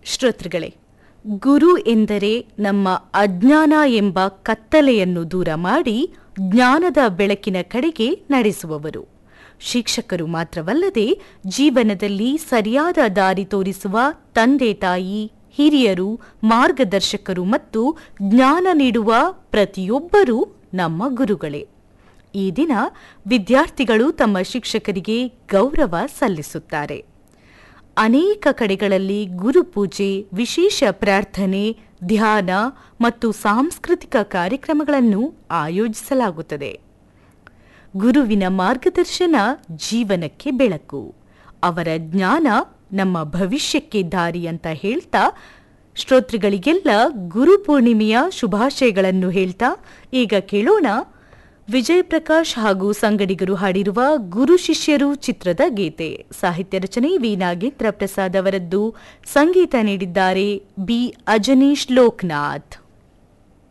ಶ್ರೋತೃಗಳೇ ಗುರು ಎಂದರೆ ನಮ್ಮ ಅಜ್ಞಾನ ಎಂಬ ಕತ್ತಲೆಯನ್ನು ದೂರ ಮಾಡಿ ಜ್ಞಾನದ ಬೆಳಕಿನ ಕಡೆಗೆ ನಡೆಸುವವರು ಶಿಕ್ಷಕರು ಮಾತ್ರವಲ್ಲದೆ ಜೀವನದಲ್ಲಿ ಸರಿಯಾದ ದಾರಿ ತೋರಿಸುವ ತಂದೆ ತಾಯಿ ಹಿರಿಯರು ಮಾರ್ಗದರ್ಶಕರು ಮತ್ತು ಜ್ಞಾನ ನೀಡುವ ಪ್ರತಿಯೊಬ್ಬರೂ ನಮ್ಮ ಗುರುಗಳೇ ಈ ದಿನ ವಿದ್ಯಾರ್ಥಿಗಳು ತಮ್ಮ ಶಿಕ್ಷಕರಿಗೆ ಗೌರವ ಸಲ್ಲಿಸುತ್ತಾರೆ ಅನೇಕ ಕಡೆಗಳಲ್ಲಿ ಗುರುಪೂಜೆ ವಿಶೇಷ ಪ್ರಾರ್ಥನೆ ಧ್ಯಾನ ಮತ್ತು ಸಾಂಸ್ಕೃತಿಕ ಕಾರ್ಯಕ್ರಮಗಳನ್ನು ಆಯೋಜಿಸಲಾಗುತ್ತದೆ ಗುರುವಿನ ಮಾರ್ಗದರ್ಶನ ಜೀವನಕ್ಕೆ ಬೆಳಕು ಅವರ ಜ್ಞಾನ ನಮ್ಮ ಭವಿಷ್ಯಕ್ಕೆ ದಾರಿ ಅಂತ ಹೇಳ್ತಾ ಶ್ರೋತೃಗಳಿಗೆಲ್ಲ ಗುರು ಪೂರ್ಣಿಮೆಯ ಶುಭಾಶಯಗಳನ್ನು ಹೇಳ್ತಾ ಈಗ ಕೇಳೋಣ ವಿಜಯ್ ಪ್ರಕಾಶ್ ಹಾಗೂ ಸಂಗಡಿಗರು ಹಾಡಿರುವ ಗುರು ಶಿಷ್ಯರು ಚಿತ್ರದ ಗೀತೆ ಸಾಹಿತ್ಯ ರಚನೆ ವಿ ನಾಗೇಂದ್ರ ಪ್ರಸಾದ್ ಅವರದ್ದು ಸಂಗೀತ ನೀಡಿದ್ದಾರೆ ಬಿ ಅಜನೀಶ್ ಲೋಕನಾಥ್